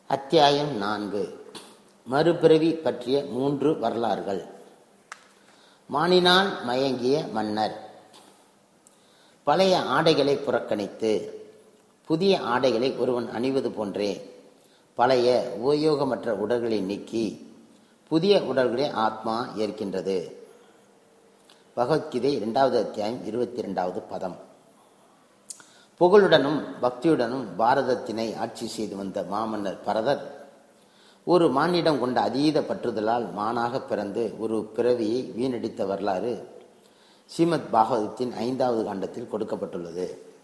அத்தியாயம் நான்கு மறுபிறவி பற்றிய மூன்று வரலாறுகள் மானினால் மயங்கிய மன்னர் பழைய ஆடைகளை புறக்கணித்து புதிய ஆடைகளை ஒருவன் அணிவது போன்றே பழைய உபயோகமற்ற உடல்களை நீக்கி புதிய உடல்களை ஆத்மா ஏற்கின்றது பகவத்கீதை இரண்டாவது அத்தியாயம் இருபத்தி இரண்டாவது பதம் புகழுடனும் பக்தியுடனும் பாரதத்தினை ஆட்சி செய்து வந்த மாமன்னர் பரதர் ஒரு மானிடம் கொண்ட அதீத பற்றுதலால் மானாக பிறந்து ஒரு பிறவியை வீணடித்த வரலாறு ஸ்ரீமத் பாகவதத்தின் ஐந்தாவது காண்டத்தில் கொடுக்கப்பட்டுள்ளது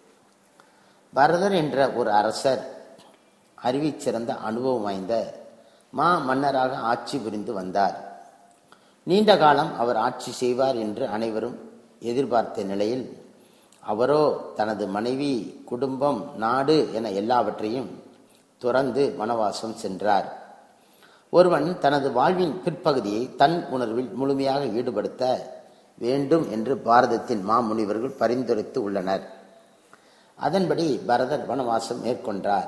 பரதர் என்ற ஒரு அரசர் அறிவிச் சிறந்த அனுபவம் வாய்ந்த மா மன்னராக ஆட்சி புரிந்து வந்தார் நீண்ட காலம் அவர் ஆட்சி செய்வார் என்று அனைவரும் எதிர்பார்த்த நிலையில் அவரோ தனது மனைவி குடும்பம் நாடு என எல்லாவற்றையும் துறந்து வனவாசம் சென்றார் ஒருவன் தனது வாழ்வின் பிற்பகுதியை தன் உணர்வில் முழுமையாக ஈடுபடுத்த வேண்டும் என்று பாரதத்தின் மாமுனிவர்கள் பரிந்துரைத்து உள்ளனர் அதன்படி பரதர் வனவாசம் மேற்கொண்டார்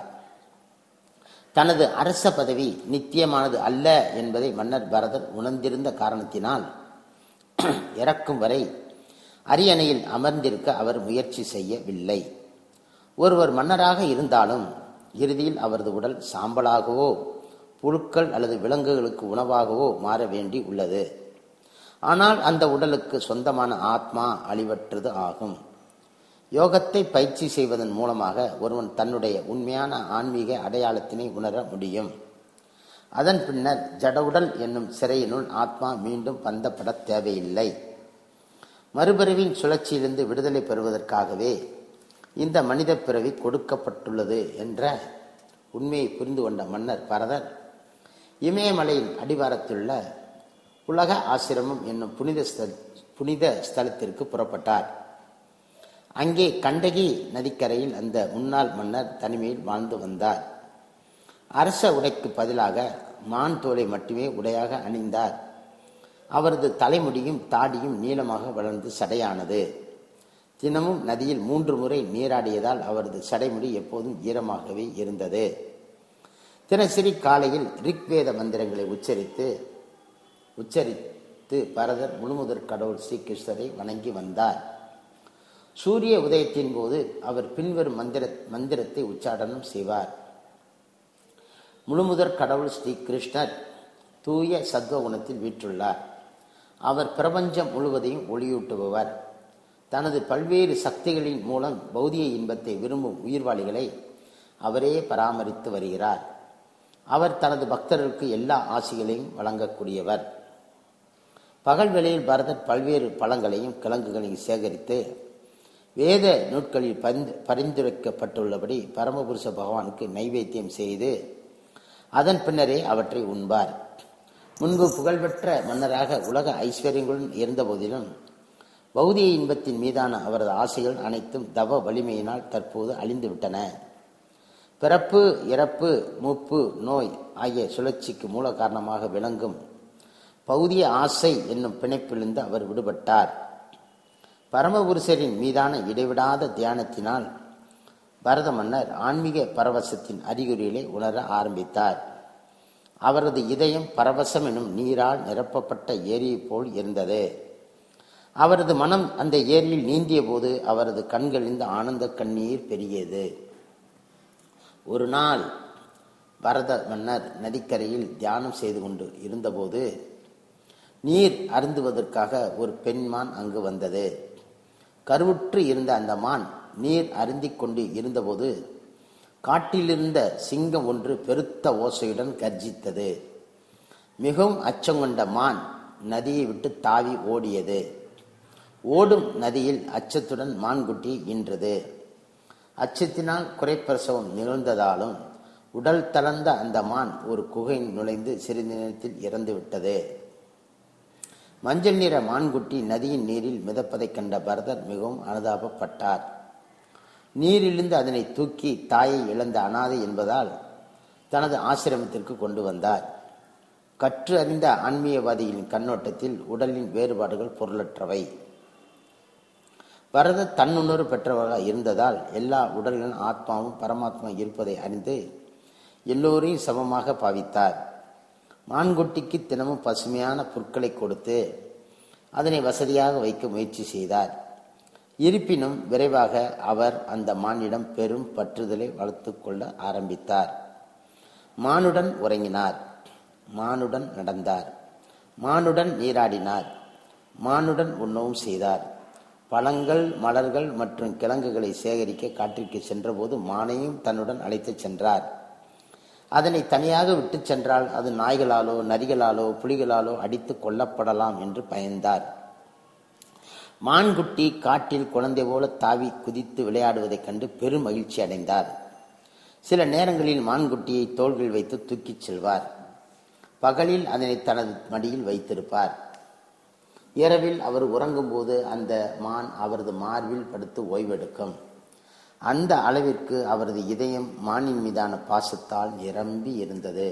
தனது அரச பதவி நித்தியமானது அல்ல என்பதை மன்னர் பரதர் உணர்ந்திருந்த காரணத்தினால் இறக்கும் வரை அரியணையில் அமர்ந்திருக்க அவர் முயற்சி செய்யவில்லை ஒருவர் மன்னராக இருந்தாலும் இறுதியில் அவரது உடல் சாம்பலாகவோ புழுக்கள் அல்லது விலங்குகளுக்கு உணவாகவோ மாற வேண்டி உள்ளது ஆனால் அந்த உடலுக்கு சொந்தமான ஆத்மா அழிவற்றது ஆகும் யோகத்தை பயிற்சி செய்வதன் மூலமாக ஒருவன் தன்னுடைய உண்மையான ஆன்மீக அடையாளத்தினை உணர முடியும் அதன் பின்னர் ஜடவுடல் என்னும் சிறையினுள் ஆத்மா மீண்டும் பந்தப்பட தேவையில்லை மறுபிறவின் சுழற்சியிலிருந்து விடுதலை பெறுவதற்காகவே இந்த மனித பிறவி கொடுக்கப்பட்டுள்ளது என்ற உண்மையை புரிந்து கொண்ட மன்னர் பரதர் இமயமலையின் அடிவாரத்துள்ள உலக ஆசிரமம் என்னும் புனித ஸ்தல் புனித ஸ்தலத்திற்கு புறப்பட்டார் அங்கே கண்டகி நதிக்கரையில் அந்த முன்னாள் மன்னர் தனிமையில் வாழ்ந்து வந்தார் அரச உடைக்கு பதிலாக மான் தோலை மட்டுமே உடையாக அணிந்தார் அவரது தலைமுடியும் தாடியும் நீளமாக வளர்ந்து சடையானது தினமும் நதியில் மூன்று முறை நீராடியதால் அவரது சடைமுடி எப்போதும் ஈரமாகவே இருந்தது தினசரி காலையில் ரிக்வேத மந்திரங்களை உச்சரித்து உச்சரித்து பரதர் முழுமுதற் கடவுள் ஸ்ரீகிருஷ்ணரை வணங்கி வந்தார் சூரிய உதயத்தின் போது அவர் பின்வரும் மந்திர மந்திரத்தை உச்சாடனம் செய்வார் முழுமுதற் கடவுள் ஸ்ரீ கிருஷ்ணர் தூய சத்வ குணத்தில் வீற்றுள்ளார் அவர் பிரபஞ்சம் முழுவதையும் ஒளியூட்டுபவர் தனது பல்வேறு சக்திகளின் மூலம் பௌதிக இன்பத்தை விரும்பும் உயிர்வாளிகளை அவரே பராமரித்து வருகிறார் அவர் தனது பக்தர்களுக்கு எல்லா ஆசிகளையும் வழங்கக்கூடியவர் பகல் வேளையில் பரதர் பல்வேறு பழங்களையும் கிழங்குகளையும் சேகரித்து வேத நூட்களில் பரிந்து பரிந்துரைக்கப்பட்டுள்ளபடி பரமபுருஷ பகவானுக்கு நைவேத்தியம் செய்து அதன் பின்னரே அவற்றை உண்பார் முன்பு புகழ்பெற்ற மன்னராக உலக ஐஸ்வர்யங்களுடன் இருந்த போதிலும் பௌதிக இன்பத்தின் மீதான அவரது ஆசைகள் அனைத்தும் தவ வலிமையினால் தற்போது அழிந்துவிட்டன பிறப்பு இறப்பு மூப்பு நோய் ஆகிய சுழற்சிக்கு மூல காரணமாக விளங்கும் பௌதிய ஆசை என்னும் பிணைப்பிலிருந்து அவர் விடுபட்டார் பரமபுருஷரின் மீதான இடைவிடாத தியானத்தினால் பரத மன்னர் ஆன்மீக பரவசத்தின் அறிகுறிகளை உணர ஆரம்பித்தார் அவரது இதயம் பரவசம் எனும் நீரால் நிரப்பப்பட்ட ஏரியை போல் இருந்தது அவரது மனம் அந்த ஏரியில் நீந்திய போது அவரது கண்களில் ஆனந்த கண்ணீர் பெருகியது ஒரு நாள் பரத மன்னர் நதிக்கரையில் தியானம் செய்து கொண்டு இருந்தபோது நீர் அருந்துவதற்காக ஒரு பெண்மான் அங்கு வந்தது கருவுற்று இருந்த அந்த மான் நீர் அருந்திக் கொண்டு இருந்தபோது காட்டிலிருந்த சிங்கம் ஒன்று பெருத்த ஓசையுடன் கர்ஜித்தது மிகவும் அச்சம் கொண்ட மான் நதியை விட்டு தாவி ஓடியது ஓடும் நதியில் அச்சத்துடன் மான்குட்டி ஈன்றது அச்சத்தினால் குறைப்பிரசவம் நிகழ்ந்ததாலும் உடல் தளர்ந்த அந்த மான் ஒரு குகையில் நுழைந்து சிறிது நேரத்தில் இறந்து விட்டது மஞ்சள் நிற மான்குட்டி நதியின் நீரில் மிதப்பதைக் கண்ட பரதர் மிகவும் அனுதாபப்பட்டார் நீரிலிருந்து அதனை தூக்கி தாயை இழந்த அனாதை என்பதால் தனது ஆசிரமத்திற்கு கொண்டு வந்தார் கற்று அறிந்த ஆன்மீகவாதிகளின் கண்ணோட்டத்தில் உடலின் வேறுபாடுகள் பொருளற்றவை பரத தன்னுணர்வு பெற்றவராக இருந்ததால் எல்லா உடல்களின் ஆத்மாவும் பரமாத்மா இருப்பதை அறிந்து எல்லோரையும் சமமாக பாவித்தார் மான்குட்டிக்கு தினமும் பசுமையான புற்களை கொடுத்து அதனை வசதியாக வைக்க முயற்சி செய்தார் இருப்பினும் விரைவாக அவர் அந்த மானிடம் பெரும் பற்றுதலை வளர்த்து கொள்ள ஆரம்பித்தார் மானுடன் உறங்கினார் மானுடன் நடந்தார் மானுடன் நீராடினார் மானுடன் உண்ணவும் செய்தார் பழங்கள் மலர்கள் மற்றும் கிழங்குகளை சேகரிக்க காட்டிற்கு சென்றபோது மானையும் தன்னுடன் அழைத்துச் சென்றார் அதனை தனியாக விட்டு சென்றால் அது நாய்களாலோ நரிகளாலோ புலிகளாலோ அடித்து கொல்லப்படலாம் என்று பயந்தார் மான்குட்டி காட்டில் குழந்தை போல தாவி குதித்து விளையாடுவதைக் கண்டு பெரும் மகிழ்ச்சி அடைந்தார் சில நேரங்களில் மான்குட்டியை தோள்கள் வைத்து தூக்கிச் செல்வார் பகலில் அதனை தனது மடியில் வைத்திருப்பார் இரவில் அவர் உறங்கும்போது அந்த மான் அவரது மார்பில் படுத்து ஓய்வெடுக்கும் அந்த அளவிற்கு அவரது இதயம் மானின் மீதான பாசத்தால் நிரம்பி இருந்தது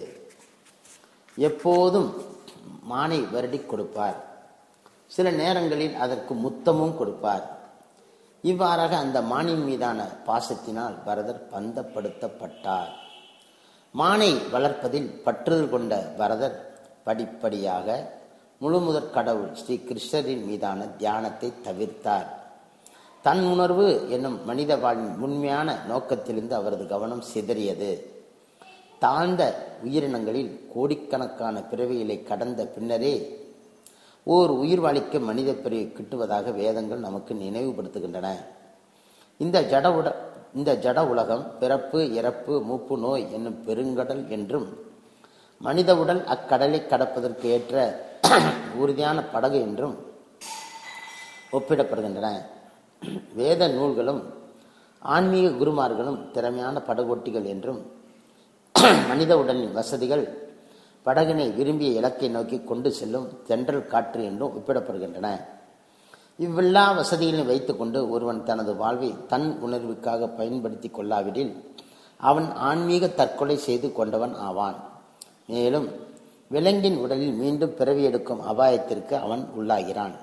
எப்போதும் மானை வருடி கொடுப்பார் சில நேரங்களில் அதற்கு முத்தமும் கொடுப்பார் இவ்வாறாக அந்த மானின் மீதான பாசத்தினால் பரதர் பந்தப்படுத்தப்பட்டார் மானை வளர்ப்பதில் பற்றுதல் கொண்ட பரதர் படிப்படியாக முழுமுதற் கடவுள் ஸ்ரீ கிருஷ்ணரின் மீதான தியானத்தை தவிர்த்தார் தன் உணர்வு என்னும் மனித வாழ்வின் உண்மையான நோக்கத்திலிருந்து அவரது கவனம் சிதறியது தாழ்ந்த உயிரினங்களில் கோடிக்கணக்கான பிறவிகளை கடந்த பின்னரே ஓர் உயிர்வாளிக்கு மனித பிறவி கிட்டுவதாக வேதங்கள் நமக்கு நினைவுபடுத்துகின்றன இந்த ஜட உட இந்த ஜட உலகம் பிறப்பு இறப்பு மூப்பு நோய் என்னும் பெருங்கடல் என்றும் மனித உடல் அக்கடலை கடப்பதற்கு ஏற்ற உறுதியான படகு என்றும் ஒப்பிடப்படுகின்றன வேத நூல்களும் ஆன்மீக குருமார்களும் திறமையான படகோட்டிகள் என்றும் மனித உடலின் வசதிகள் படகினை விரும்பிய இலக்கை நோக்கி கொண்டு செல்லும் தென்றல் காற்று என்றும் ஒப்பிடப்படுகின்றன இவ்வெல்லா வசதிகளையும் வைத்துக்கொண்டு ஒருவன் தனது வாழ்வை தன் உணர்வுக்காக பயன்படுத்தி கொள்ளாவிடில் அவன் ஆன்மீக தற்கொலை செய்து கொண்டவன் ஆவான் மேலும் விலங்கின் உடலில் மீண்டும் பிறவி எடுக்கும் அபாயத்திற்கு அவன் உள்ளாகிறான்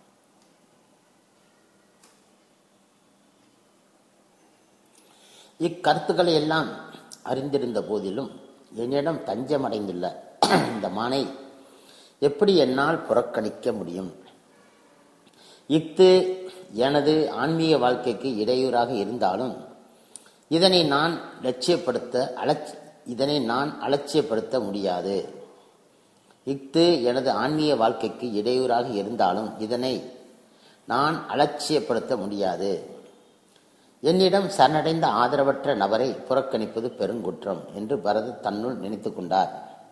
இக்கருத்துக்களை எல்லாம் அறிந்திருந்த போதிலும் என்னிடம் தஞ்சமடைந்துள்ள இந்த மானை எப்படி என்னால் புறக்கணிக்க முடியும் இஃது எனது ஆன்மீக வாழ்க்கைக்கு இடையூறாக இருந்தாலும் இதனை நான் லட்சியப்படுத்த அலட்சி இதனை நான் அலட்சியப்படுத்த முடியாது இஃது எனது ஆன்மீக வாழ்க்கைக்கு இடையூறாக இருந்தாலும் இதனை நான் அலட்சியப்படுத்த முடியாது என்னிடம் சரணடைந்த ஆதரவற்ற நபரை புறக்கணிப்பது பெருங்குற்றம் என்று பரதர் தன்னுள் நினைத்து கொண்டார்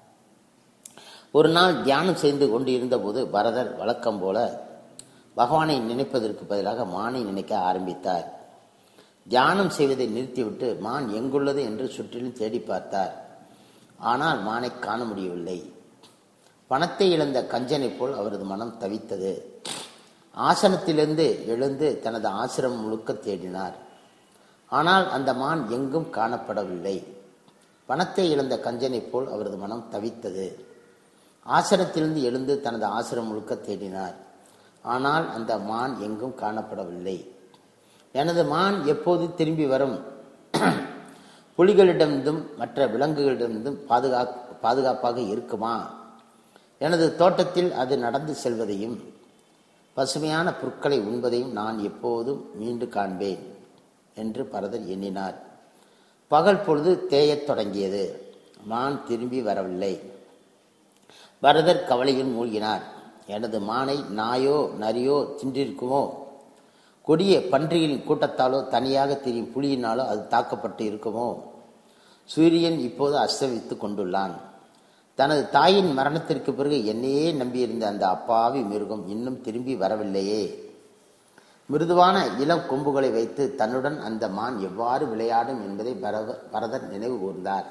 ஒரு நாள் தியானம் செய்து கொண்டு இருந்தபோது பரதர் வழக்கம் போல பகவானை நினைப்பதற்கு பதிலாக மானை நினைக்க ஆரம்பித்தார் தியானம் செய்வதை நிறுத்திவிட்டு மான் எங்குள்ளது என்று சுற்றிலும் தேடி பார்த்தார் ஆனால் மானை காண முடியவில்லை பணத்தை இழந்த கஞ்சனைப் போல் அவரது மனம் தவித்தது ஆசனத்திலிருந்து எழுந்து தனது ஆசிரமம் முழுக்க தேடினார் ஆனால் அந்த மான் எங்கும் காணப்படவில்லை பணத்தை இழந்த கஞ்சனைப் போல் அவரது மனம் தவித்தது ஆசிரத்திலிருந்து எழுந்து தனது ஆசிரம் முழுக்க தேடினார் ஆனால் அந்த மான் எங்கும் காணப்படவில்லை எனது மான் எப்போது திரும்பி வரும் புலிகளிடமிருந்தும் மற்ற விலங்குகளிடமிருந்தும் பாதுகா பாதுகாப்பாக இருக்குமா எனது தோட்டத்தில் அது நடந்து செல்வதையும் பசுமையான புற்களை உண்பதையும் நான் எப்போதும் மீண்டு காண்பேன் என்று பரதர் எண்ணினார் பகல் பொழுது தேயத் தொடங்கியது மான் திரும்பி வரவில்லை பரதர் கவலையில் மூழ்கினார் எனது மானை நாயோ நரியோ தின்றிருக்குமோ கொடிய பன்றிகளின் கூட்டத்தாலோ தனியாக திரியும் புலியினாலோ அது தாக்கப்பட்டு இருக்குமோ சூரியன் இப்போது அஸ்தமித்து கொண்டுள்ளான் தனது தாயின் மரணத்திற்கு பிறகு என்னையே நம்பியிருந்த அந்த அப்பாவி மிருகம் இன்னும் திரும்பி வரவில்லையே மிருதுவான இளம் கொம்புகளை வைத்து தன்னுடன் அந்த மான் எவ்வாறு விளையாடும் என்பதை பரத- பரதர் நினைவு கூர்ந்தார்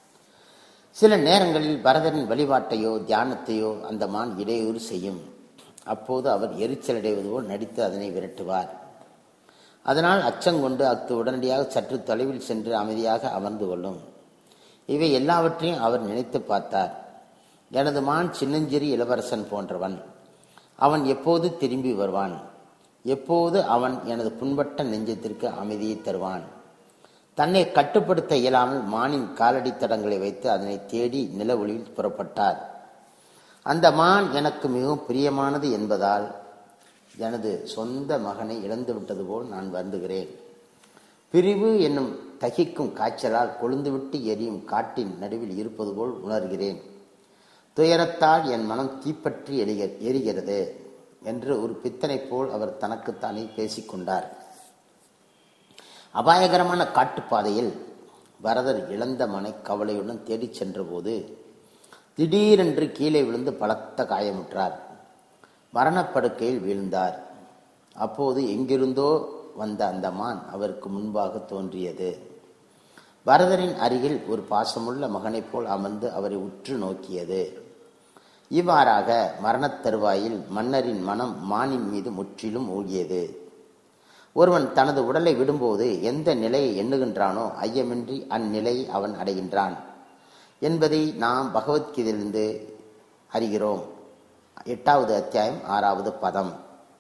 சில நேரங்களில் பரதரின் வழிபாட்டையோ தியானத்தையோ அந்த மான் இடையூறு செய்யும் அப்போது அவர் எரிச்சலடைவது போல் நடித்து அதனை விரட்டுவார் அதனால் அச்சங்கொண்டு அத்து உடனடியாக சற்று தொலைவில் சென்று அமைதியாக அமர்ந்து கொள்ளும் இவை எல்லாவற்றையும் அவர் நினைத்து பார்த்தார் எனது மான் சின்னஞ்சிறு இளவரசன் போன்றவன் அவன் எப்போது திரும்பி வருவான் எப்போது அவன் எனது புண்பட்ட நெஞ்சத்திற்கு அமைதியை தருவான் தன்னை கட்டுப்படுத்த இயலாமல் மானின் காலடி தடங்களை வைத்து அதனை தேடி நில ஒளியில் புறப்பட்டார் அந்த மான் எனக்கு மிகவும் பிரியமானது என்பதால் எனது சொந்த மகனை இழந்து விட்டது போல் நான் வருந்துகிறேன் பிரிவு என்னும் தகிக்கும் காய்ச்சலால் கொழுந்துவிட்டு எரியும் காட்டின் நடுவில் இருப்பது போல் உணர்கிறேன் துயரத்தால் என் மனம் தீப்பற்றி எரிக எரிகிறது என்று ஒரு பித்தனை போல் அவர் தனக்குத்தானே பேசிக்கொண்டார் அபாயகரமான காட்டுப்பாதையில் பரதர் இழந்த மனை கவலையுடன் தேடிச் சென்றபோது திடீரென்று கீழே விழுந்து பலத்த காயமுற்றார் மரணப்படுக்கையில் வீழ்ந்தார் அப்போது எங்கிருந்தோ வந்த அந்த மான் அவருக்கு முன்பாக தோன்றியது பரதரின் அருகில் ஒரு பாசமுள்ள மகனைப் போல் அமர்ந்து அவரை உற்று நோக்கியது இவ்வாறாக மரணத் தருவாயில் மன்னரின் மனம் மானின் மீது முற்றிலும் ஊகியது ஒருவன் தனது உடலை விடும்போது எந்த நிலையை எண்ணுகின்றானோ ஐயமின்றி அந்நிலையை அவன் அடைகின்றான் என்பதை நாம் பகவத்கீதையிலிருந்து அறிகிறோம் எட்டாவது அத்தியாயம் ஆறாவது பதம்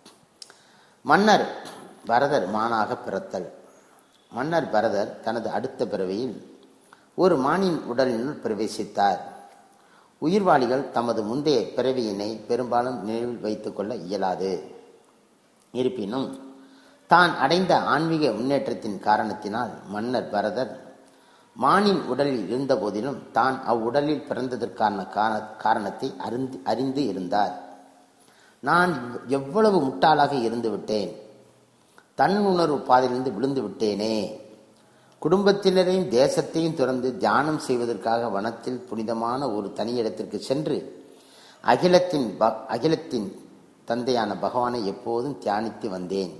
மன்னர் பரதர் மானாக பிறத்தல் மன்னர் பரதர் தனது அடுத்த பிறவியில் ஒரு மானின் உடலினுள் பிரவேசித்தார் உயிர்வாளிகள் தமது முந்தைய பிறவியினை பெரும்பாலும் நினைவில் வைத்துக் கொள்ள இயலாது இருப்பினும் தான் அடைந்த ஆன்மீக முன்னேற்றத்தின் காரணத்தினால் மன்னர் பரதர் மானின் உடலில் இருந்த போதிலும் தான் அவ்வுடலில் பிறந்ததற்கான காரணத்தை அறிந்து அறிந்து இருந்தார் நான் எவ்வளவு முட்டாளாக இருந்து விட்டேன் தன் உணர்வு பாதையிலிருந்து விழுந்து விட்டேனே குடும்பத்தினரையும் தேசத்தையும் துறந்து தியானம் செய்வதற்காக வனத்தில் புனிதமான ஒரு தனி இடத்திற்கு சென்று அகிலத்தின் அகிலத்தின் தந்தையான பகவானை எப்போதும் தியானித்து வந்தேன்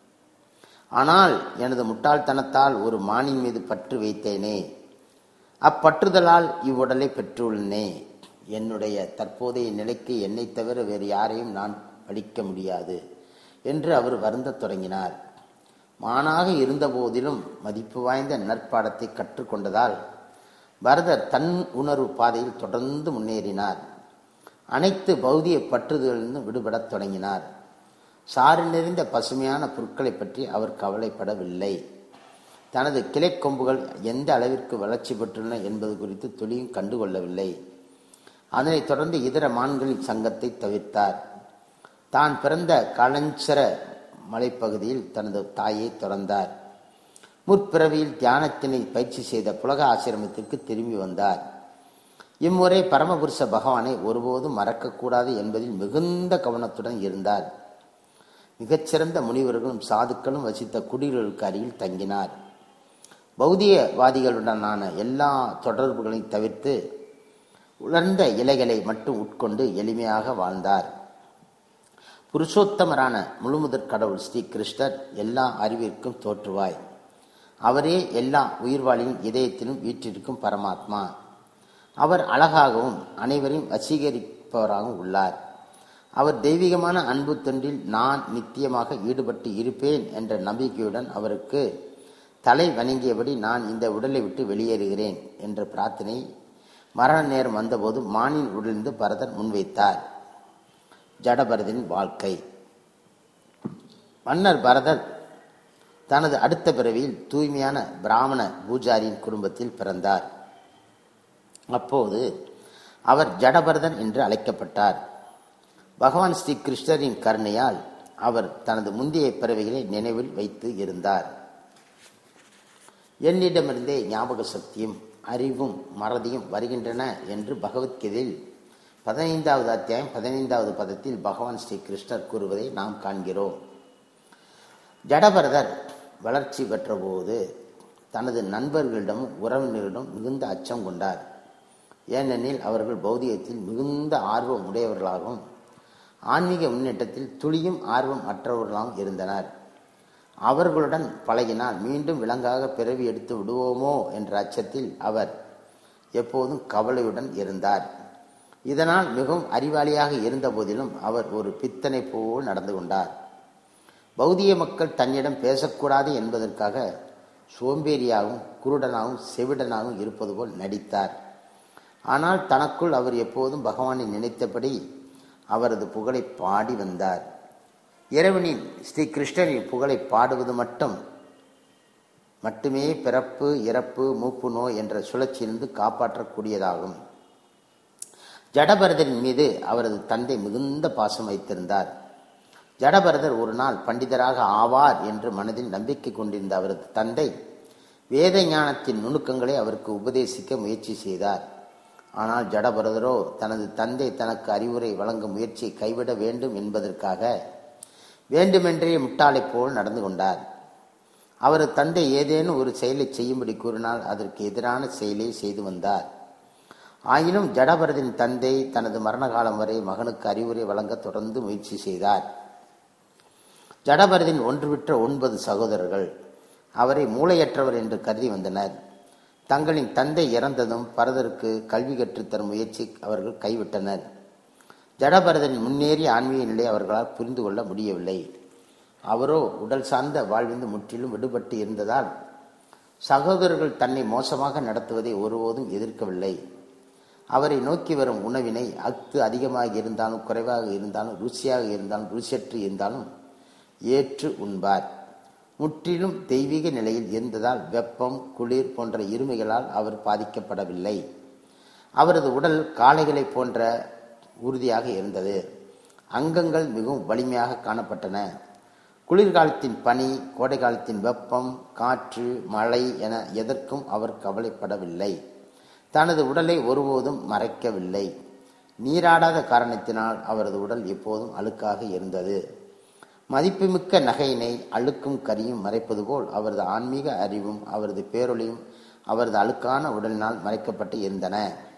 ஆனால் எனது முட்டாள்தனத்தால் ஒரு மானின் மீது பற்று வைத்தேனே அப்பற்றுதலால் இவ்வுடலை பெற்றுள்ளனே என்னுடைய தற்போதைய நிலைக்கு என்னை தவிர வேறு யாரையும் நான் படிக்க முடியாது என்று அவர் வருந்தத் தொடங்கினார் மானாக இருந்த போதிலும் மதிப்பு வாய்ந்த நற்பாடத்தை கற்றுக்கொண்டதால் பரதர் தன் உணர்வு பாதையில் தொடர்ந்து முன்னேறினார் அனைத்து பௌதிய பற்றுதலிருந்து விடுபடத் தொடங்கினார் சாறு நிறைந்த பசுமையான பொருட்களை பற்றி அவர் கவலைப்படவில்லை தனது கிளைக்கொம்புகள் எந்த அளவிற்கு வளர்ச்சி பெற்றுள்ளன என்பது குறித்து துளியும் கண்டுகொள்ளவில்லை அதனைத் தொடர்ந்து இதர மான்களின் சங்கத்தை தவிர்த்தார் தான் பிறந்த களஞ்சர மலைப்பகுதியில் தனது தாயை தொடர்ந்தார் முற்பிறவியில் தியானத்தினை பயிற்சி செய்த புலக ஆசிரமத்திற்கு திரும்பி வந்தார் இம்முறை பரமபுருஷ பகவானை ஒருபோதும் மறக்கக்கூடாது என்பதில் மிகுந்த கவனத்துடன் இருந்தார் மிகச்சிறந்த முனிவர்களும் சாதுக்களும் வசித்த குடிகளுக்கு அருகில் தங்கினார் பௌதிகவாதிகளுடனான எல்லா தொடர்புகளையும் தவிர்த்து உலர்ந்த இலைகளை மட்டும் உட்கொண்டு எளிமையாக வாழ்ந்தார் புருஷோத்தமரான முழுமுதற் கடவுள் ஸ்ரீ கிருஷ்ணர் எல்லா அறிவிற்கும் தோற்றுவாய் அவரே எல்லா உயிர்வாளியின் இதயத்திலும் வீற்றிருக்கும் பரமாத்மா அவர் அழகாகவும் அனைவரையும் வசீகரிப்பவராகவும் உள்ளார் அவர் தெய்வீகமான அன்பு தொண்டில் நான் நித்தியமாக ஈடுபட்டு இருப்பேன் என்ற நம்பிக்கையுடன் அவருக்கு தலை வணங்கியபடி நான் இந்த உடலை விட்டு வெளியேறுகிறேன் என்ற பிரார்த்தனை மரண நேரம் வந்தபோது மானின் உடலிருந்து பரதர் முன்வைத்தார் ஜடபரதனின் வாழ்க்கை மன்னர் பரதர் தனது அடுத்த பிறவியில் தூய்மையான பிராமண பூஜாரியின் குடும்பத்தில் பிறந்தார் அப்போது அவர் ஜடபரதன் என்று அழைக்கப்பட்டார் பகவான் ஸ்ரீ கிருஷ்ணரின் கருணையால் அவர் தனது முந்தைய பிறவிகளை நினைவில் வைத்து இருந்தார் என்னிடமிருந்தே ஞாபக சக்தியும் அறிவும் மறதியும் வருகின்றன என்று பகவத்கீதையில் பதினைந்தாவது அத்தியாயம் பதினைந்தாவது பதத்தில் பகவான் ஸ்ரீ கிருஷ்ணர் கூறுவதை நாம் காண்கிறோம் ஜடபரதர் வளர்ச்சி பெற்றபோது தனது நண்பர்களிடமும் உறவினர்களிடம் மிகுந்த அச்சம் கொண்டார் ஏனெனில் அவர்கள் பௌதிகத்தில் மிகுந்த ஆர்வம் உடையவர்களாகவும் ஆன்மீக முன்னேற்றத்தில் துளியும் ஆர்வம் அற்றவர்களாகவும் இருந்தனர் அவர்களுடன் பழகினால் மீண்டும் விலங்காக பிறவி எடுத்து விடுவோமோ என்ற அச்சத்தில் அவர் எப்போதும் கவலையுடன் இருந்தார் இதனால் மிகவும் அறிவாளியாக இருந்த போதிலும் அவர் ஒரு பித்தனை போல் நடந்து கொண்டார் பௌதிக மக்கள் தன்னிடம் பேசக்கூடாது என்பதற்காக சோம்பேறியாகவும் குருடனாகவும் செவிடனாகவும் இருப்பது போல் நடித்தார் ஆனால் தனக்குள் அவர் எப்போதும் பகவானை நினைத்தபடி அவரது புகழை பாடி வந்தார் இறைவனின் ஸ்ரீ கிருஷ்ணரின் புகழை பாடுவது மட்டும் மட்டுமே பிறப்பு இறப்பு மூப்பு நோய் என்ற சுழற்சியிலிருந்து காப்பாற்றக்கூடியதாகும் ஜடபரதரின் மீது அவரது தந்தை மிகுந்த பாசம் வைத்திருந்தார் ஜடபரதர் ஒரு நாள் பண்டிதராக ஆவார் என்று மனதில் நம்பிக்கை கொண்டிருந்த அவரது தந்தை வேத ஞானத்தின் நுணுக்கங்களை அவருக்கு உபதேசிக்க முயற்சி செய்தார் ஆனால் ஜடபரதரோ தனது தந்தை தனக்கு அறிவுரை வழங்கும் முயற்சியை கைவிட வேண்டும் என்பதற்காக வேண்டுமென்றே முட்டாளைப் போல் நடந்து கொண்டார் அவரது தந்தை ஏதேனும் ஒரு செயலை செய்யும்படி கூறினால் அதற்கு எதிரான செயலை செய்து வந்தார் ஆயினும் ஜடபரதின் தந்தை தனது மரண காலம் வரை மகனுக்கு அறிவுரை வழங்க தொடர்ந்து முயற்சி செய்தார் ஜடபரதின் ஒன்றுவிட்ட ஒன்பது சகோதரர்கள் அவரை மூளையற்றவர் என்று கருதி வந்தனர் தங்களின் தந்தை இறந்ததும் பரதருக்கு கல்வி கற்றுத்தரும் முயற்சி அவர்கள் கைவிட்டனர் ஜடபரதனின் முன்னேறிய ஆன்மீக நிலை அவர்களால் புரிந்து கொள்ள முடியவில்லை அவரோ உடல் சார்ந்த வாழ்விந்து முற்றிலும் விடுபட்டு இருந்ததால் சகோதரர்கள் தன்னை மோசமாக நடத்துவதை ஒருபோதும் எதிர்க்கவில்லை அவரை நோக்கி வரும் உணவினை அத்து அதிகமாக இருந்தாலும் குறைவாக இருந்தாலும் ருசியாக இருந்தாலும் ருசியற்று இருந்தாலும் ஏற்று உண்பார் முற்றிலும் தெய்வீக நிலையில் இருந்ததால் வெப்பம் குளிர் போன்ற இருமைகளால் அவர் பாதிக்கப்படவில்லை அவரது உடல் காளைகளைப் போன்ற உறுதியாக இருந்தது அங்கங்கள் மிகவும் வலிமையாக காணப்பட்டன குளிர்காலத்தின் பனி கோடை காலத்தின் வெப்பம் காற்று மழை என எதற்கும் அவர் கவலைப்படவில்லை தனது உடலை ஒருபோதும் மறைக்கவில்லை நீராடாத காரணத்தினால் அவரது உடல் எப்போதும் அழுக்காக இருந்தது மதிப்புமிக்க நகையினை அழுக்கும் கரியும் மறைப்பது போல் அவரது ஆன்மீக அறிவும் அவரது பேரொழியும் அவரது அழுக்கான உடலினால் மறைக்கப்பட்டு இருந்தன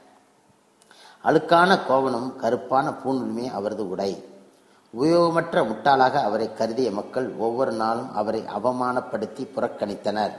அழுக்கான கோவனும் கருப்பான பூணுமே அவரது உடை உபயோகமற்ற முட்டாளாக அவரை கருதிய மக்கள் ஒவ்வொரு நாளும் அவரை அவமானப்படுத்தி புறக்கணித்தனர்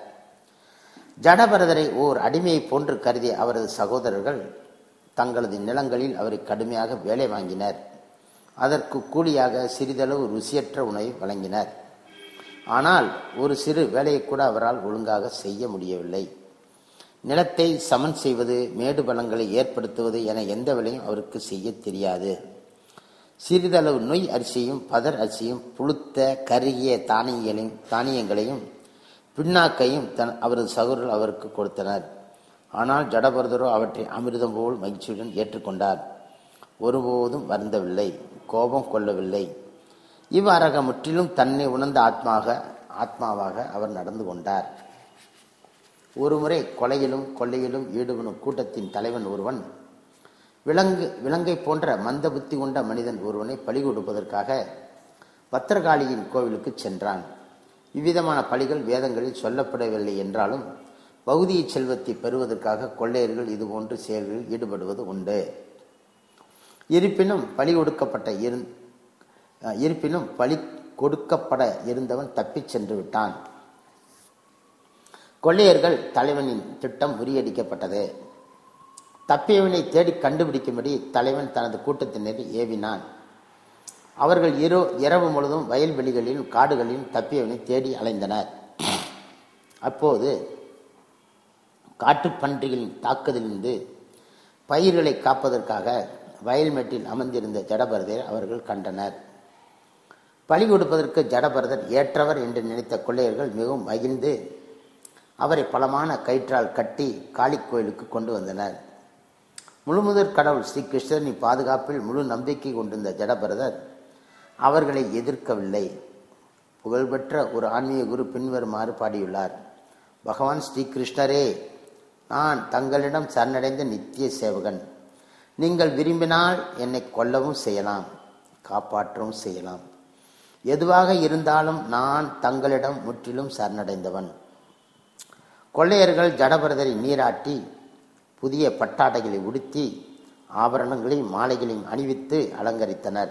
ஜடபரதரை ஓர் அடிமையை போன்று கருதிய அவரது சகோதரர்கள் தங்களது நிலங்களில் அவரை கடுமையாக வேலை வாங்கினர் அதற்கு கூலியாக சிறிதளவு ருசியற்ற உணவை வழங்கினர் ஆனால் ஒரு சிறு வேலையை கூட அவரால் ஒழுங்காக செய்ய முடியவில்லை நிலத்தை சமன் செய்வது மேடு பலங்களை ஏற்படுத்துவது என எந்த வேலையும் அவருக்கு செய்ய தெரியாது சிறிதளவு நொய் அரிசியும் பதர் அரிசியும் புழுத்த கருகிய தானியங்களையும் தானியங்களையும் பின்னாக்கையும் தன் அவரது சகோதரர்கள் அவருக்கு கொடுத்தனர் ஆனால் ஜடபரதரோ அவற்றை அமிர்தம் போல் மகிழ்ச்சியுடன் ஏற்றுக்கொண்டார் ஒருபோதும் வருந்தவில்லை கோபம் கொள்ளவில்லை இவ்வாறாக முற்றிலும் தன்னை உணர்ந்த ஆத்மாக ஆத்மாவாக அவர் நடந்து கொண்டார் ஒருமுறை கொலையிலும் கொள்ளையிலும் ஈடுபடும் கூட்டத்தின் தலைவன் ஒருவன் விலங்கு விலங்கை போன்ற மந்த புத்தி கொண்ட மனிதன் ஒருவனை பலி கொடுப்பதற்காக பத்திரகாளியின் கோவிலுக்கு சென்றான் இவ்விதமான பலிகள் வேதங்களில் சொல்லப்படவில்லை என்றாலும் பகுதிய செல்வத்தை பெறுவதற்காக கொள்ளையர்கள் இதுபோன்ற செயல்களில் ஈடுபடுவது உண்டு இருப்பினும் பலி கொடுக்கப்பட்ட இரு இருப்பினும் பலி கொடுக்கப்பட இருந்தவன் தப்பிச் சென்று விட்டான் கொள்ளையர்கள் தலைவனின் திட்டம் முறியடிக்கப்பட்டது தப்பியவனை தேடி கண்டுபிடிக்கும்படி தலைவன் தனது கூட்டத்தினரை ஏவினான் அவர்கள் இரு இரவு முழுதும் வயல்வெளிகளிலும் காடுகளிலும் தப்பியவனை தேடி அலைந்தனர் அப்போது காட்டுப்பன்றிகளின் தாக்குதலிருந்து பயிர்களை காப்பதற்காக வயல்மேட்டில் அமர்ந்திருந்த ஜடபரதரை அவர்கள் கண்டனர் பலி கொடுப்பதற்கு ஜடபரதர் ஏற்றவர் என்று நினைத்த கொள்ளையர்கள் மிகவும் மகிழ்ந்து அவரை பலமான கயிற்றால் கட்டி காளி கோயிலுக்கு கொண்டு வந்தனர் முழுமுதற் கடவுள் ஸ்ரீ கிருஷ்ணனின் பாதுகாப்பில் முழு நம்பிக்கை கொண்டிருந்த ஜடபரதர் அவர்களை எதிர்க்கவில்லை புகழ்பெற்ற ஒரு ஆன்மீக குரு பின்வருமாறு பாடியுள்ளார் பகவான் ஸ்ரீ கிருஷ்ணரே நான் தங்களிடம் சரணடைந்த நித்திய சேவகன் நீங்கள் விரும்பினால் என்னை கொல்லவும் செய்யலாம் காப்பாற்றவும் செய்யலாம் எதுவாக இருந்தாலும் நான் தங்களிடம் முற்றிலும் சரணடைந்தவன் கொள்ளையர்கள் ஜடபரதரை நீராட்டி புதிய பட்டாடைகளை உடுத்தி ஆபரணங்களையும் மாலைகளையும் அணிவித்து அலங்கரித்தனர்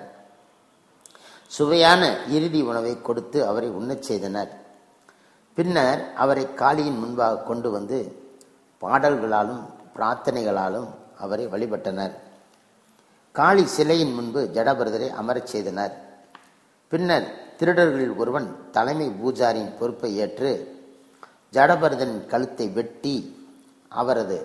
சுவையான இறுதி உணவை கொடுத்து அவரை உண்ணச் செய்தனர் பின்னர் அவரை காளியின் முன்பாக கொண்டு வந்து பாடல்களாலும் பிரார்த்தனைகளாலும் அவரை வழிபட்டனர் காளி சிலையின் முன்பு ஜடபரதரை அமரச் செய்தனர் பின்னர் திருடர்களில் ஒருவன் தலைமை பூஜாரியின் பொறுப்பை ஏற்று ஜடபரதனின் கழுத்தை வெட்டி அவரது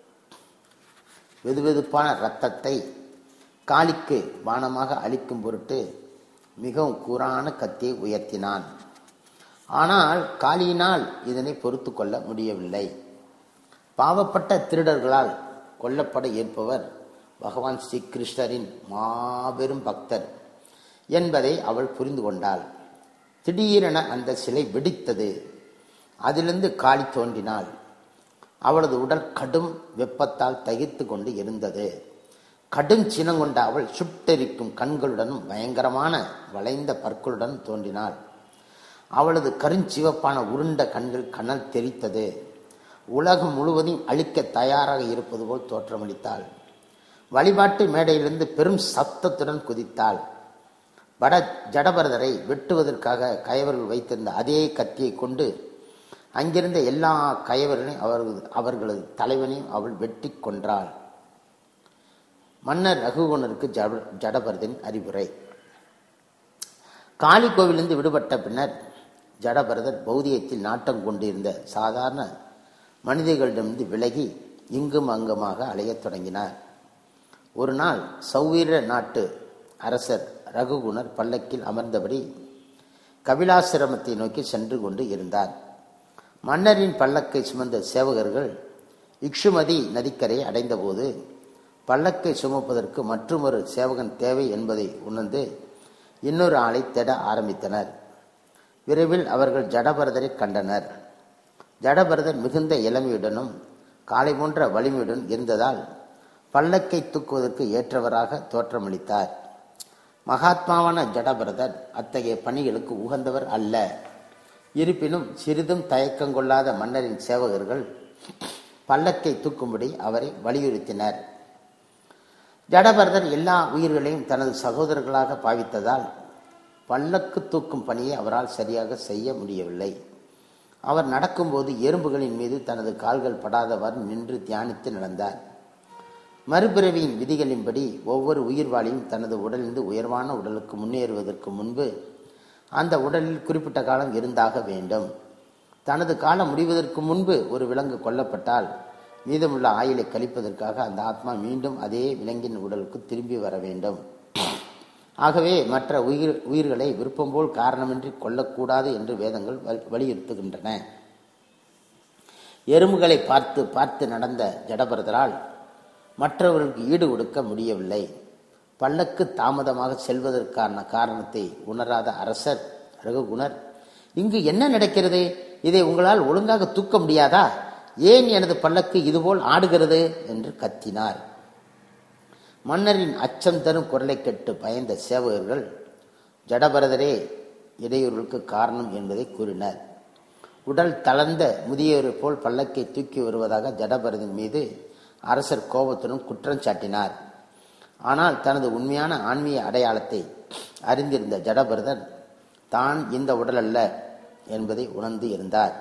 வெதுவெதுப்பான இரத்தத்தை காளிக்கு பானமாக அளிக்கும் பொருட்டு மிகவும் கூரான கத்தியை உயர்த்தினான் ஆனால் காளியினால் இதனை பொறுத்து கொள்ள முடியவில்லை பாவப்பட்ட திருடர்களால் கொல்லப்பட ஏற்பவர் பகவான் ஸ்ரீ கிருஷ்ணரின் மாபெரும் பக்தர் என்பதை அவள் புரிந்து கொண்டாள் திடீரென அந்த சிலை வெடித்தது அதிலிருந்து காளி தோன்றினாள் அவளது உடல் கடும் வெப்பத்தால் தகித்து கொண்டு இருந்தது கடும் சினங்கொண்ட அவள் சுட்டெரிக்கும் கண்களுடனும் பயங்கரமான வளைந்த பற்களுடன் தோன்றினாள் அவளது கருஞ்சிவப்பான உருண்ட கண்கள் கனல் தெரித்தது உலகம் முழுவதையும் அழிக்க தயாராக இருப்பது போல் தோற்றமளித்தாள் வழிபாட்டு மேடையிலிருந்து பெரும் சத்தத்துடன் குதித்தாள் வட ஜடபரதரை வெட்டுவதற்காக கயவர்கள் வைத்திருந்த அதே கத்தியை கொண்டு அங்கிருந்த எல்லா கயவர்களையும் அவர்களது அவர்களது தலைவனையும் அவள் வெட்டி கொன்றாள் மன்னர் ரகுகுணருக்கு ஜட ஜடபரதன் அறிவுரை காளி கோவிலிருந்து விடுபட்ட பின்னர் ஜடபரதர் பௌதியத்தில் நாட்டம் கொண்டிருந்த சாதாரண மனிதர்களிடமிருந்து விலகி இங்கும் அங்குமாக அலையத் தொடங்கினார் ஒரு நாள் சௌவீர நாட்டு அரசர் ரகுகுணர் பல்லக்கில் அமர்ந்தபடி கபிலாசிரமத்தை நோக்கி சென்று கொண்டு இருந்தார் மன்னரின் பல்லக்கை சுமந்த சேவகர்கள் இக்ஷுமதி நதிக்கரை அடைந்தபோது பல்லக்கை சுமப்பதற்கு மற்றொரு சேவகன் தேவை என்பதை உணர்ந்து இன்னொரு ஆளை தேட ஆரம்பித்தனர் விரைவில் அவர்கள் ஜடபரதரை கண்டனர் ஜடபரதர் மிகுந்த இளமையுடனும் காலை போன்ற வலிமையுடன் இருந்ததால் பல்லக்கை தூக்குவதற்கு ஏற்றவராக தோற்றமளித்தார் மகாத்மாவான ஜடபரதர் அத்தகைய பணிகளுக்கு உகந்தவர் அல்ல இருப்பினும் சிறிதும் தயக்கம் கொள்ளாத மன்னரின் சேவகர்கள் பல்லக்கை தூக்கும்படி அவரை வலியுறுத்தினர் ஜடபரதர் எல்லா உயிர்களையும் தனது சகோதரர்களாக பாவித்ததால் பல்லக்கு தூக்கும் பணியை அவரால் சரியாக செய்ய முடியவில்லை அவர் நடக்கும்போது எறும்புகளின் மீது தனது கால்கள் படாதவாறு நின்று தியானித்து நடந்தார் மறுபிறவியின் விதிகளின்படி ஒவ்வொரு உயிர்வாளியும் தனது உடலிருந்து உயர்வான உடலுக்கு முன்னேறுவதற்கு முன்பு அந்த உடலில் குறிப்பிட்ட காலம் இருந்தாக வேண்டும் தனது காலம் முடிவதற்கு முன்பு ஒரு விலங்கு கொல்லப்பட்டால் மீதமுள்ள ஆயுளை கழிப்பதற்காக அந்த ஆத்மா மீண்டும் அதே விலங்கின் உடலுக்கு திரும்பி வர வேண்டும் ஆகவே மற்ற உயிர் உயிர்களை விருப்பம் போல் காரணமின்றி கொல்லக்கூடாது என்று வேதங்கள் வலியுறுத்துகின்றன எறும்புகளை பார்த்து பார்த்து நடந்த ஜடபரதரால் மற்றவர்களுக்கு ஈடு கொடுக்க முடியவில்லை பல்லக்கு தாமதமாக செல்வதற்கான காரணத்தை உணராத அரசர் ரகுகுணர் இங்கு என்ன நடக்கிறது இதை உங்களால் ஒழுங்காக தூக்க முடியாதா ஏன் எனது பல்லக்கு இதுபோல் ஆடுகிறது என்று கத்தினார் மன்னரின் அச்சம் தரும் குரலை கேட்டு பயந்த சேவகர்கள் ஜடபரதரே இடையூறுக்கு காரணம் என்பதை கூறினர் உடல் தளர்ந்த முதியவரை போல் பல்லக்கை தூக்கி வருவதாக ஜடபரதன் மீது அரசர் கோபத்துடன் குற்றம் சாட்டினார் ஆனால் தனது உண்மையான ஆன்மீக அடையாளத்தை அறிந்திருந்த ஜடபரதன் தான் இந்த உடல் அல்ல என்பதை உணர்ந்து இருந்தார்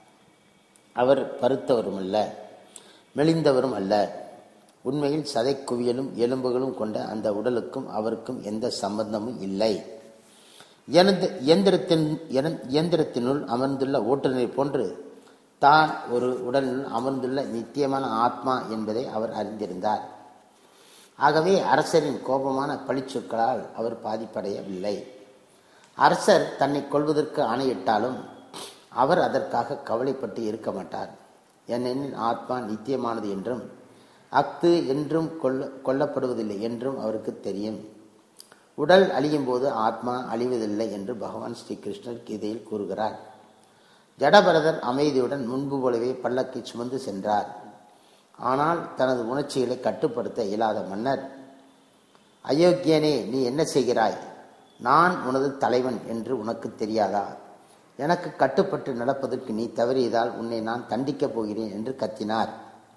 அவர் பருத்தவரும் அல்ல மெலிந்தவரும் அல்ல உண்மையில் சதை குவியலும் எலும்புகளும் கொண்ட அந்த உடலுக்கும் அவருக்கும் எந்த சம்பந்தமும் இல்லை எனது இயந்திரத்தின் இயந்திரத்தினுள் அமர்ந்துள்ள ஓட்டுநரை போன்று தான் ஒரு உடலில் அமர்ந்துள்ள நித்தியமான ஆத்மா என்பதை அவர் அறிந்திருந்தார் ஆகவே அரசரின் கோபமான பழிச்சொற்களால் அவர் பாதிப்படையவில்லை அரசர் தன்னை கொள்வதற்கு ஆணையிட்டாலும் அவர் அதற்காக கவலைப்பட்டு இருக்க மாட்டார் ஏனெனில் ஆத்மா நித்தியமானது என்றும் அஃது என்றும் கொல்ல கொல்லப்படுவதில்லை என்றும் அவருக்கு தெரியும் உடல் அழியும் போது ஆத்மா அழிவதில்லை என்று பகவான் ஸ்ரீ கிருஷ்ணர் கீதையில் கூறுகிறார் ஜடபரதர் அமைதியுடன் முன்பு போலவே பல்லக்கை சுமந்து சென்றார் ஆனால் தனது உணர்ச்சிகளை கட்டுப்படுத்த இயலாத மன்னர் அயோக்கியனே நீ என்ன செய்கிறாய் நான் உனது தலைவன் என்று உனக்கு தெரியாதா எனக்கு கட்டுப்பட்டு நடப்பதற்கு நீ தவறியதால் உன்னை நான் தண்டிக்கப் போகிறேன் என்று கத்தினார்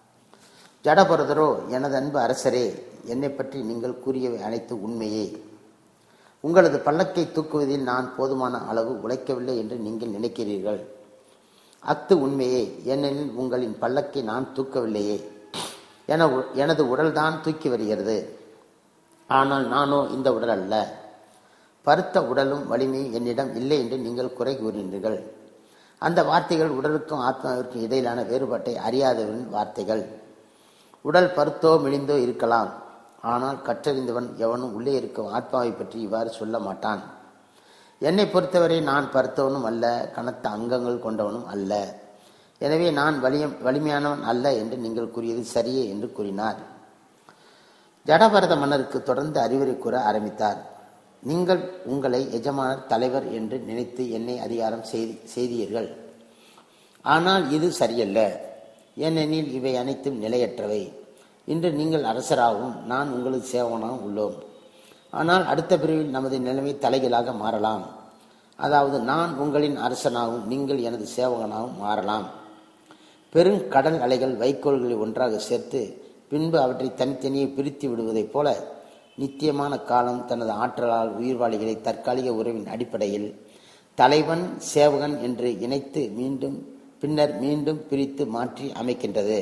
ஜடபரதரோ எனது அன்பு அரசரே என்னை பற்றி நீங்கள் கூறியவை அனைத்து உண்மையே உங்களது பல்லக்கை தூக்குவதில் நான் போதுமான அளவு உழைக்கவில்லை என்று நீங்கள் நினைக்கிறீர்கள் அத்து உண்மையே ஏனெனில் உங்களின் பல்லக்கை நான் தூக்கவில்லையே என எனது உடல்தான் தூக்கி வருகிறது ஆனால் நானோ இந்த உடல் அல்ல பருத்த உடலும் வலிமையும் என்னிடம் இல்லை என்று நீங்கள் குறை கூறினீர்கள் அந்த வார்த்தைகள் உடலுக்கும் ஆத்மாவிற்கும் இடையிலான வேறுபாட்டை அறியாதவரின் வார்த்தைகள் உடல் பருத்தோ மெலிந்தோ இருக்கலாம் ஆனால் கற்றறிந்தவன் எவனும் உள்ளே இருக்கும் ஆத்மாவை பற்றி இவ்வாறு சொல்ல மாட்டான் என்னை பொறுத்தவரை நான் பருத்தவனும் அல்ல கனத்த அங்கங்கள் கொண்டவனும் அல்ல எனவே நான் வலிய வலிமையானவன் அல்ல என்று நீங்கள் கூறியது சரியே என்று கூறினார் ஜடபரத மன்னருக்கு தொடர்ந்து அறிவுரை கூற ஆரம்பித்தார் நீங்கள் உங்களை எஜமானர் தலைவர் என்று நினைத்து என்னை அதிகாரம் செய்தி செய்தீர்கள் ஆனால் இது சரியல்ல ஏனெனில் இவை அனைத்தும் நிலையற்றவை இன்று நீங்கள் அரசராகவும் நான் உங்களுக்கு சேவனாகவும் உள்ளோம் ஆனால் அடுத்த பிரிவில் நமது நிலைமை தலைகளாக மாறலாம் அதாவது நான் உங்களின் அரசனாகவும் நீங்கள் எனது சேவகனாகவும் மாறலாம் பெருங்கடல் அலைகள் வைக்கோல்களை ஒன்றாக சேர்த்து பின்பு அவற்றை தனித்தனியே பிரித்து விடுவதைப் போல நித்தியமான காலம் தனது ஆற்றலால் உயிர்வாளிகளை தற்காலிக உறவின் அடிப்படையில் தலைவன் சேவகன் என்று இணைத்து மீண்டும் பின்னர் மீண்டும் பிரித்து மாற்றி அமைக்கின்றது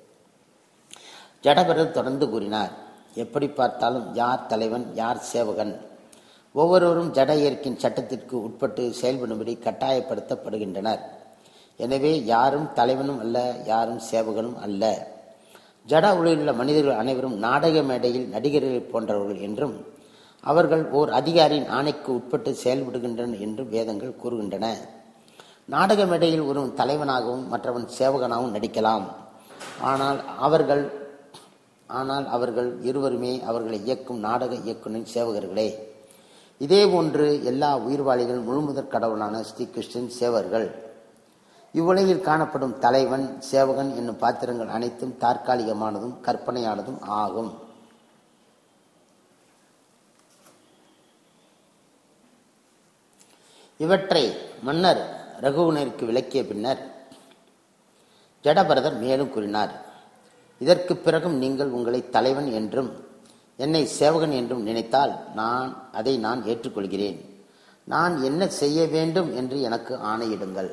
ஜடபரர் தொடர்ந்து கூறினார் எப்படி பார்த்தாலும் யார் தலைவன் யார் சேவகன் ஒவ்வொருவரும் ஜட இயற்கையின் சட்டத்திற்கு உட்பட்டு செயல்படும்படி கட்டாயப்படுத்தப்படுகின்றனர் எனவே யாரும் தலைவனும் அல்ல யாரும் சேவகனும் அல்ல ஜட உலகிலுள்ள மனிதர்கள் அனைவரும் நாடக மேடையில் நடிகர்கள் போன்றவர்கள் என்றும் அவர்கள் ஓர் அதிகாரியின் ஆணைக்கு உட்பட்டு செயல்படுகின்றனர் என்றும் வேதங்கள் கூறுகின்றன நாடக மேடையில் ஒரு தலைவனாகவும் மற்றவன் சேவகனாகவும் நடிக்கலாம் ஆனால் அவர்கள் ஆனால் அவர்கள் இருவருமே அவர்களை இயக்கும் நாடக இயக்குனரின் சேவகர்களே இதே போன்று எல்லா உயிர்வாளிகள் முழுமுதற் கடவுளான ஸ்ரீ கிருஷ்ணன் சேவர்கள் இவ்வுலகில் காணப்படும் தலைவன் சேவகன் என்னும் பாத்திரங்கள் அனைத்தும் தற்காலிகமானதும் கற்பனையானதும் ஆகும் இவற்றை மன்னர் ரகுவனருக்கு விளக்கிய பின்னர் ஜடபரதர் மேலும் கூறினார் இதற்கு பிறகும் நீங்கள் உங்களை தலைவன் என்றும் என்னை சேவகன் என்றும் நினைத்தால் நான் அதை நான் ஏற்றுக்கொள்கிறேன் நான் என்ன செய்ய வேண்டும் என்று எனக்கு ஆணையிடுங்கள்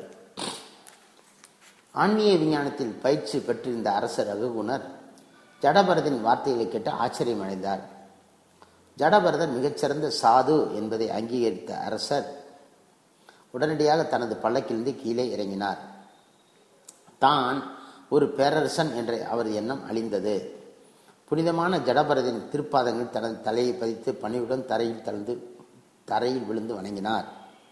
ஆன்மீக விஞ்ஞானத்தில் பயிற்சி பெற்றிருந்த அரசர் ரகுகுணர் ஜடபரதின் வார்த்தைகளை கேட்டு ஆச்சரியமடைந்தார் ஜடபரதர் மிகச்சிறந்த சாது என்பதை அங்கீகரித்த அரசர் உடனடியாக தனது பல்லக்கிலிருந்து கீழே இறங்கினார் தான் ஒரு பேரரசன் என்ற அவரது எண்ணம் அழிந்தது புனிதமான ஜடபரதின் திருப்பாதங்கள் தனது தலையை பதித்து பணிவுடன் தரையில் தளர்ந்து தரையில் விழுந்து வணங்கினார்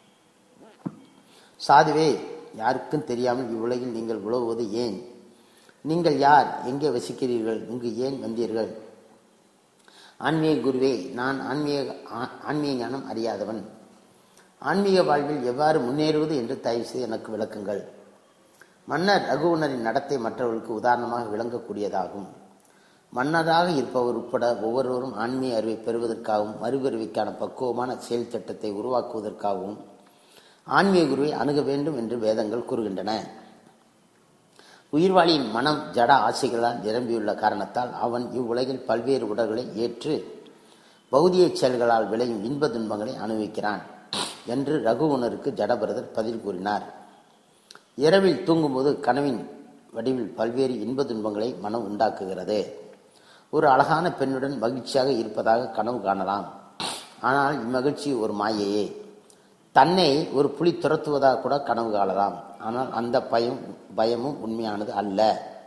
சாதுவே யாருக்கும் தெரியாமல் இவ்வுலகில் நீங்கள் உழவுவது ஏன் நீங்கள் யார் எங்கே வசிக்கிறீர்கள் இங்கு ஏன் வந்தீர்கள் ஆன்மீக குருவே நான் ஆன்மீக ஆன்மீக ஞானம் அறியாதவன் ஆன்மீக வாழ்வில் எவ்வாறு முன்னேறுவது என்று தயவு செய்து எனக்கு விளக்குங்கள் மன்னர் ரகுவனரின் நடத்தை மற்றவர்களுக்கு உதாரணமாக விளங்கக்கூடியதாகும் மன்னராக இருப்பவர் உட்பட ஒவ்வொருவரும் ஆன்மீக அறிவை பெறுவதற்காகவும் மறுபிறவிக்கான பக்குவமான செயல் திட்டத்தை உருவாக்குவதற்காகவும் ஆன்மீக குருவை அணுக வேண்டும் என்று வேதங்கள் கூறுகின்றன உயிர்வாளியின் மனம் ஜட ஆசைகளால் நிரம்பியுள்ள காரணத்தால் அவன் இவ்வுலகில் பல்வேறு உடல்களை ஏற்று பௌதிய செயல்களால் விளையும் இன்ப துன்பங்களை அனுபவிக்கிறான் என்று ரகுவனருக்கு ஜடபரதர் பதில் கூறினார் இரவில் தூங்கும்போது கனவின் வடிவில் பல்வேறு இன்ப துன்பங்களை மனம் உண்டாக்குகிறது ஒரு அழகான பெண்ணுடன் மகிழ்ச்சியாக இருப்பதாக கனவு காணலாம் ஆனால் இம்மகிழ்ச்சி ஒரு மாயையே தன்னை ஒரு புலி துரத்துவதாக கூட கனவு காணலாம் ஆனால் அந்த பயம் பயமும் உண்மையானது அல்ல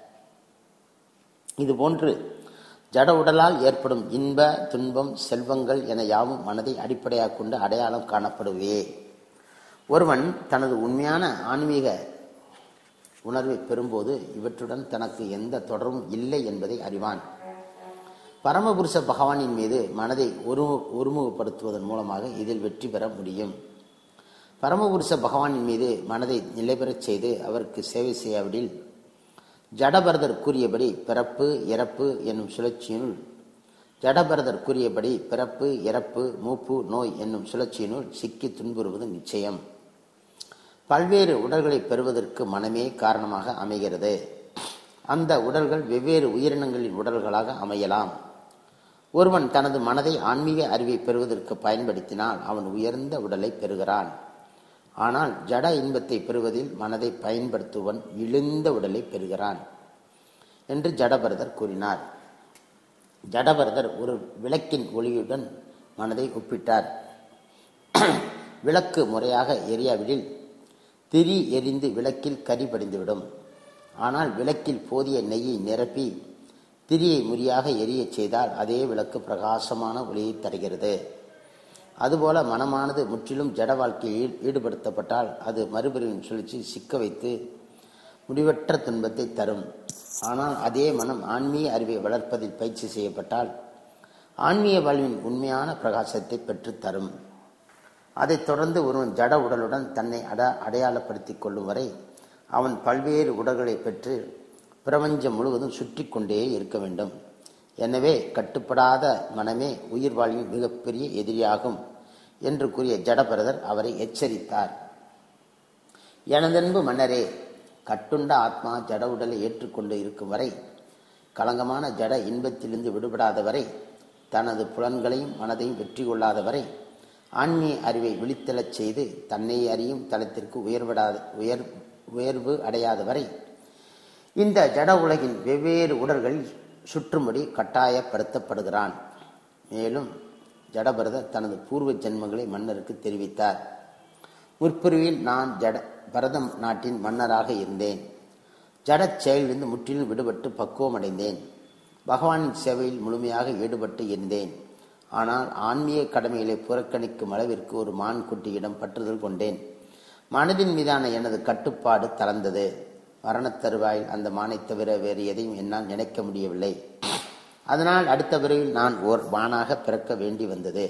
இது போன்று ஜட உடலால் ஏற்படும் இன்ப துன்பம் செல்வங்கள் என யாவும் மனதை அடிப்படையாக கொண்டு அடையாளம் காணப்படுவே ஒருவன் தனது உண்மையான ஆன்மீக உணர்வை பெறும்போது இவற்றுடன் தனக்கு எந்த தொடர்பும் இல்லை என்பதை அறிவான் பரமபுருஷ பகவானின் மீது மனதை ஒரு ஒருமுகப்படுத்துவதன் மூலமாக இதில் வெற்றி பெற முடியும் பரமபுருஷ பகவானின் மீது மனதை நிலைபெறச் செய்து அவருக்கு சேவை செய்யாவிடில் ஜடபரதர் கூறியபடி பிறப்பு இறப்பு என்னும் சுழற்சியினுள் ஜடபரதர் கூறியபடி பிறப்பு இறப்பு மூப்பு நோய் என்னும் சுழற்சியினுள் சிக்கி துன்புறுவது நிச்சயம் பல்வேறு உடல்களை பெறுவதற்கு மனமே காரணமாக அமைகிறது அந்த உடல்கள் வெவ்வேறு உயிரினங்களின் உடல்களாக அமையலாம் ஒருவன் தனது மனதை ஆன்மீக அறிவை பெறுவதற்கு பயன்படுத்தினால் அவன் உயர்ந்த உடலை பெறுகிறான் ஆனால் ஜட இன்பத்தை பெறுவதில் மனதை பயன்படுத்துவன் இழிந்த உடலை பெறுகிறான் என்று ஜடபரதர் கூறினார் ஜடபரதர் ஒரு விளக்கின் ஒளியுடன் மனதை ஒப்பிட்டார் விளக்கு முறையாக எரியாவிடில் திரி எரிந்து விளக்கில் கரி படிந்துவிடும் ஆனால் விளக்கில் போதிய நெய்யை நிரப்பி திரியை முறியாக எரியச் செய்தால் அதே விளக்கு பிரகாசமான ஒளியை தருகிறது அதுபோல மனமானது முற்றிலும் ஜட வாழ்க்கையில் ஈடுபடுத்தப்பட்டால் அது மறுபிரிவின் சுழற்சி சிக்க வைத்து முடிவற்ற துன்பத்தை தரும் ஆனால் அதே மனம் ஆன்மீக அறிவை வளர்ப்பதில் பயிற்சி செய்யப்பட்டால் ஆன்மீக வாழ்வின் உண்மையான பிரகாசத்தை பெற்றுத் தரும் அதைத் தொடர்ந்து ஒருவன் ஜட உடலுடன் தன்னை அட அடையாளப்படுத்திக் கொள்ளும் வரை அவன் பல்வேறு உடல்களை பெற்று பிரபஞ்சம் முழுவதும் சுற்றி கொண்டே இருக்க வேண்டும் எனவே கட்டுப்படாத மனமே உயிர் வாழ்வின் மிகப்பெரிய எதிரியாகும் என்று கூறிய ஜடபரதர் அவரை எச்சரித்தார் எனதன்பு மன்னரே கட்டுண்ட ஆத்மா ஜட உடலை ஏற்றுக்கொண்டு இருக்கும் வரை களங்கமான ஜட இன்பத்திலிருந்து விடுபடாத வரை தனது புலன்களையும் மனதையும் வெற்றி கொள்ளாத வரை ஆன்மீக அறிவை விழித்தெழச் செய்து தன்னை அறியும் தளத்திற்கு உயர்விடாத உயர் உயர்வு அடையாத வரை இந்த ஜட உலகின் வெவ்வேறு உடல்களில் சுற்றும்படி கட்டாயப்படுத்தப்படுகிறான் மேலும் ஜடபரதர் தனது பூர்வ ஜென்மங்களை மன்னருக்கு தெரிவித்தார் முற்பிரிவில் நான் ஜட பரதம் நாட்டின் மன்னராக இருந்தேன் ஜடச் செயலிலிருந்து முற்றிலும் விடுபட்டு பக்குவம் அடைந்தேன் பகவானின் சேவையில் முழுமையாக ஈடுபட்டு இருந்தேன் ஆனால் ஆன்மீக கடமைகளை புறக்கணிக்கும் அளவிற்கு ஒரு மான் குட்டியிடம் பற்றுதல் கொண்டேன் மனதின் மீதான எனது கட்டுப்பாடு தளர்ந்தது மரணத் தருவாயில் அந்த மானை தவிர வேறு எதையும் என்னால் நினைக்க முடியவில்லை அதனால் அடுத்த பிறவில் நான் ஓர் மானாக பிறக்க வேண்டி வந்தது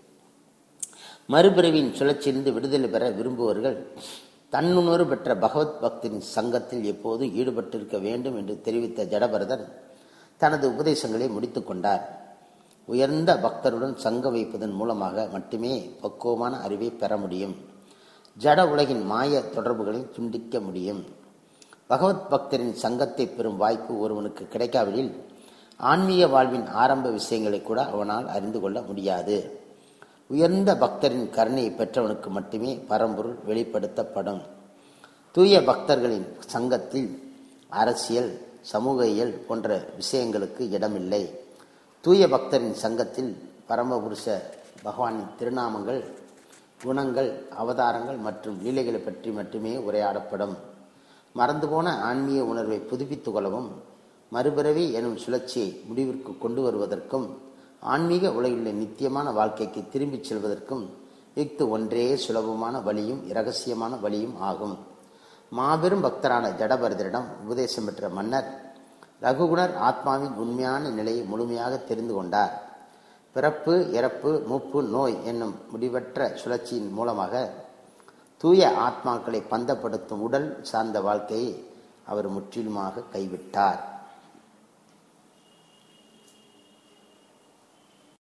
மறுபிறவின் சுழற்சியிலிருந்து விடுதலை பெற விரும்புவர்கள் தன்னுணர்வு பெற்ற பகவத் பக்தின் சங்கத்தில் எப்போது ஈடுபட்டிருக்க வேண்டும் என்று தெரிவித்த ஜடபரதர் தனது உபதேசங்களை முடித்துக் கொண்டார் உயர்ந்த பக்தருடன் சங்கம் வைப்பதன் மூலமாக மட்டுமே பக்குவமான அறிவை பெற முடியும் ஜட உலகின் மாய தொடர்புகளை துண்டிக்க முடியும் பகவத் பக்தரின் சங்கத்தை பெறும் வாய்ப்பு ஒருவனுக்கு கிடைக்காவிடில் ஆன்மீக வாழ்வின் ஆரம்ப விஷயங்களை கூட அவனால் அறிந்து கொள்ள முடியாது உயர்ந்த பக்தரின் கருணையை பெற்றவனுக்கு மட்டுமே பரம்பொருள் வெளிப்படுத்தப்படும் தூய பக்தர்களின் சங்கத்தில் அரசியல் சமூகியல் போன்ற விஷயங்களுக்கு இடமில்லை தூய பக்தரின் சங்கத்தில் பரமபுருஷ பகவானின் திருநாமங்கள் குணங்கள் அவதாரங்கள் மற்றும் லீலைகளை பற்றி மட்டுமே உரையாடப்படும் மறந்து போன ஆன்மீக உணர்வை புதுப்பித்துக் கொள்ளவும் மறுபிறவி எனும் சுழற்சியை முடிவிற்கு கொண்டு வருவதற்கும் ஆன்மீக உலகிலுள்ள நித்தியமான வாழ்க்கைக்கு திரும்பிச் செல்வதற்கும் இஃது ஒன்றே சுலபமான வழியும் இரகசியமான வழியும் ஆகும் மாபெரும் பக்தரான ஜடபரதரிடம் உபதேசம் பெற்ற மன்னர் ரகுகுணர் ஆத்மாவின் உண்மையான நிலையை முழுமையாக தெரிந்து கொண்டார் பிறப்பு இறப்பு மூப்பு நோய் என்னும் முடிவற்ற சுழற்சியின் மூலமாக தூய ஆத்மாக்களை பந்தப்படுத்தும் உடல் சார்ந்த வாழ்க்கையை அவர் முற்றிலுமாக கைவிட்டார்